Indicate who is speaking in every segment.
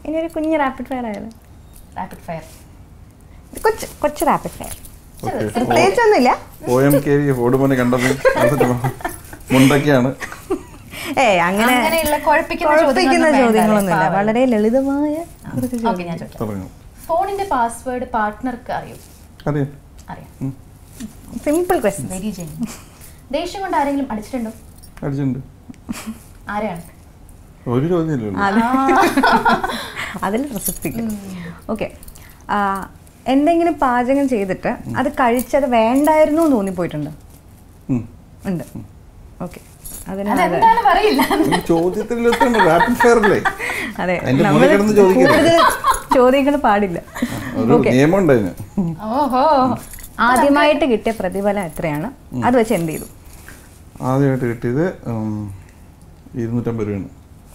Speaker 1: ഇനി ഒരു കുഞ്ഞ് റാപ്പിഡ് ഫയർ ആയാലും
Speaker 2: റാപ്പിഡ് ഫയർ
Speaker 1: കൊച്ചു കൊച്ചു റാപ്പിഡ് ഫയർ
Speaker 3: ഓക്കെ
Speaker 1: പ്രത്യേകിച്ചൊന്നുമില്ല
Speaker 3: ഒ എം കെ ഓടുമോനെ കണ്ടത് അത് മുണ്ടൊക്കെയാണ്
Speaker 1: ഏ അങ്ങനെ
Speaker 2: അങ്ങനെയുള്ള കുഴപ്പിക്കുന്ന
Speaker 1: കുഴപ്പിക്കുന്ന
Speaker 2: ചോദ്യങ്ങളൊന്നും
Speaker 1: ചോദ്യങ്ങളൊന്നുമില്ല
Speaker 2: വേണ്ട,
Speaker 1: വളരെ ലളിതമായ കുറച്ച്
Speaker 2: ഓക്കെ ഞാൻ ചോദിക്കാം
Speaker 3: പറഞ്ഞു
Speaker 2: ഫോണിന്റെ പാസ്വേഡ് പാർട്ട്ണർക്ക് അറിയൂ
Speaker 3: അറിയാം
Speaker 2: അറിയാം
Speaker 1: സിമ്പിൾ ക്വസ്റ്റ്യൻ
Speaker 2: വെരി ജെൻ ദേഷ്യം കൊണ്ട് ആരെങ്കിലും അടിച്ചിട്ടുണ്ടോ
Speaker 3: അടിച്ചിട്ടുണ്ട്
Speaker 2: ആരെയാണ്
Speaker 3: ഒരു ചോദ്യമല്ലോ
Speaker 1: അതിൽ പ്രശസ്തിക്കും ഓക്കെ എന്തെങ്കിലും പാചകം ചെയ്തിട്ട് അത് കഴിച്ചത് വേണ്ടായിരുന്നു എന്ന് തോന്നിപ്പോയിട്ടുണ്ടോ ഉണ്ട് ഓക്കെ അതിന് അത്
Speaker 2: അതെന്താണ് പറയില്ല
Speaker 3: ചോദ്യത്തിൽ റാപ്പിഡ് ഫയർ അല്ലേ
Speaker 1: അതെ
Speaker 3: അതിന്റെ
Speaker 1: നമ്മൾ
Speaker 3: മുകളിൽ കിടന്ന് ചോദിക്കരുത്.
Speaker 1: കൂടുതൽ ചോദ്യങ്ങൾ പാടില്ല
Speaker 3: ഒരു
Speaker 1: Okay.
Speaker 3: നിയമം ഉണ്ട് അതിന്
Speaker 2: ഓഹോ
Speaker 1: ആദ്യമായിട്ട് കിട്ടിയ പ്രതിഫലം എത്രയാണ് അത് വെച്ച് എന്ത് ചെയ്തു
Speaker 3: ആദ്യമായിട്ട് കിട്ടിയത് ഉം, ഇരുന്നൂറ്റമ്പത് രൂപയാണ്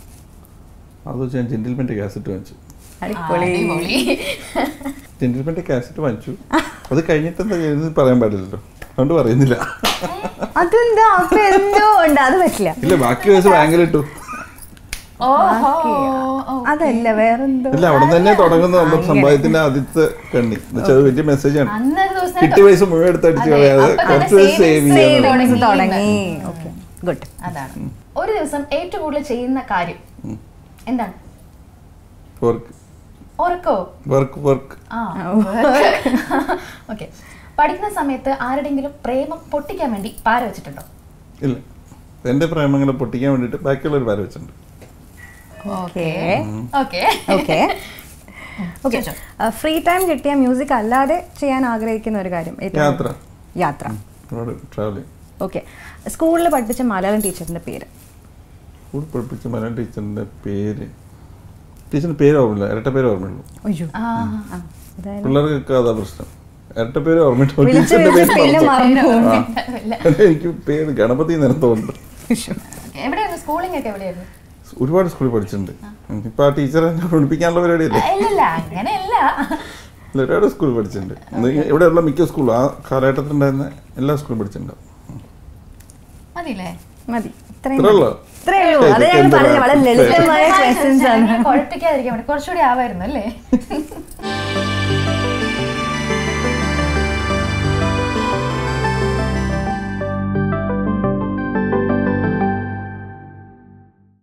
Speaker 3: അത് വെച്ച് ഞാൻ ജെന്റിൽമെന്റ് കാസറ്റ് വാങ്ങിച്ചു
Speaker 1: അടിപൊളി
Speaker 2: അടിപൊളി
Speaker 3: ജെന്റിൽമെന്റ് കാസറ്റ് വാങ്ങിച്ചു അത് കഴിഞ്ഞിട്ട് എന്താ ചെയ്യുന്നത് പറയാൻ പാടില്ലല്ലോ അതുകൊണ്ട് പറയുന്നില്ല
Speaker 1: അതെന്താ അപ്പൊ എന്തോ ഉണ്ട് അത് പറ്റില്ല
Speaker 3: ഇല്ല ബാക്കി പൈസ ബാങ്കിലിട്ടു
Speaker 2: ഓഹോ
Speaker 1: അതല്ല വേറെന്തോ
Speaker 3: ഇല്ല അവിടെ തന്നെ തുടങ്ങുന്ന നമ്മുടെ സമ്പാദ്യത്തിന്റെ ആദ്യത്തെ കണ്ണി എന്നുവെച്ചാൽ അത് വലിയ മെസ്സേജാണ്
Speaker 2: അന്നൊരു ദിവസം
Speaker 3: കിട്ടിയ പൈസ മുഴുവൻ എടുത്തടിച്ച്
Speaker 2: അതെ,
Speaker 3: കളയാതെ
Speaker 2: അപ്പൊ തന്നെ
Speaker 3: കുറച്ച് പൈസ സേവ്
Speaker 2: savings
Speaker 3: ചെയ്യാൻ
Speaker 2: തുടങ്ങി.
Speaker 1: തുടങ്ങി ഓക്കെ ഗുഡ്
Speaker 2: അതാണ് ഒരു ദിവസം ഏറ്റവും കൂടുതൽ ചെയ്യുന്ന കാര്യം എന്താണ്
Speaker 3: വർക്ക്
Speaker 2: ഉറക്കോ
Speaker 3: വർക്ക് വർക്ക്
Speaker 2: ആ ഓക്കെ പഠിക്കുന്ന സമയത്ത് ആരുടെങ്കിലും പ്രേമം പൊട്ടിക്കാൻ വേണ്ടി പാര വെച്ചിട്ടുണ്ടോ
Speaker 3: ഇല്ല എന്റെ പ്രേമങ്ങളെ പൊട്ടിക്കാൻ വേണ്ടിയിട്ട് ബാക്കിയുള്ളവർ വര വെച്ചിട്ടുണ്ട്
Speaker 1: okay
Speaker 2: okay
Speaker 1: okay okay free time കിട്ടിയ മ്യൂസിക് അല്ലാതെ ചെയ്യാൻ ആഗ്രഹിക്കുന്ന ഒരു കാര്യം ഏറ്റവും
Speaker 3: യാത്ര
Speaker 1: യാത്ര
Speaker 3: ഒരുപാട് ട്രാവലിംഗ്
Speaker 1: ഓക്കെ സ്കൂളിൽ പഠിപ്പിച്ച മലയാളം ടീച്ചറിന്റെ പേര്
Speaker 3: സ്കൂൾ പഠിപ്പിച്ച മലയാളം ടീച്ചറിന്റെ പേര് ടീച്ചറിന്റെ പേര് ഓർമ്മയില്ല ഇരട്ട പേര് ഓർമ്മയുള്ളൂ
Speaker 1: അയ്യോ
Speaker 2: ആ
Speaker 1: ആ, അതായത്
Speaker 3: പിള്ളേർക്കൊക്കെ അതാ പ്രശ്നം ഇരട്ട പേര് ഓർമ്മയുണ്ടോ
Speaker 1: വിളിച്ച്
Speaker 3: ടീച്ചറിന്റെ പേര്
Speaker 1: വിളിച്ച് പിന്നെ
Speaker 3: മറന്നു.
Speaker 1: മറന്നു
Speaker 2: ഇല്ല.
Speaker 3: എനിക്ക് പേര് ഗണപതി നിരത്തോണ്ട്
Speaker 1: അയ്യോ.
Speaker 2: Okay, എവിടെയായിരുന്നു സ്കൂളിംഗ് ഒക്കെ എവിടെയായിരുന്നു
Speaker 3: ഒരുപാട് സ്കൂളിൽ പഠിച്ചിട്ടുണ്ട് ഇപ്പൊ ആ ടീച്ചറെ പഠിപ്പിക്കാനുള്ള പരിപാടിയല്ലേ
Speaker 2: ഇല്ലല്ല അങ്ങനെയല്ല
Speaker 3: ഇല്ല, ഒരുപാട് സ്കൂളിൽ പഠിച്ചിട്ടുണ്ട് ഇത് ഇവിടെയുള്ള മിക്ക സ്കൂളും ആ കാലഘട്ടത്തിലുണ്ടായിരുന്ന എല്ലാ സ്കൂളും പഠിച്ചിട്ടുണ്ടാവും
Speaker 2: മതിയില്ലേ
Speaker 1: മതി ഇത്രയും
Speaker 3: ഇത്രേ ഉള്ളോ?
Speaker 1: ഇത്രയേ ഉള്ളൂ അത് ഞാൻ
Speaker 3: ഇതൊക്കെ
Speaker 1: പറഞ്ഞ വളരെ
Speaker 3: എന്തൊരു
Speaker 1: ലളിതമായ ക്വസ്റ്റ്യൻസ് ആണ്
Speaker 2: കുഴപ്പിക്കാതിരിക്കാൻ വേണ്ടി കുറച്ചുകൂടി ആവായിരുന്നു അല്ലേ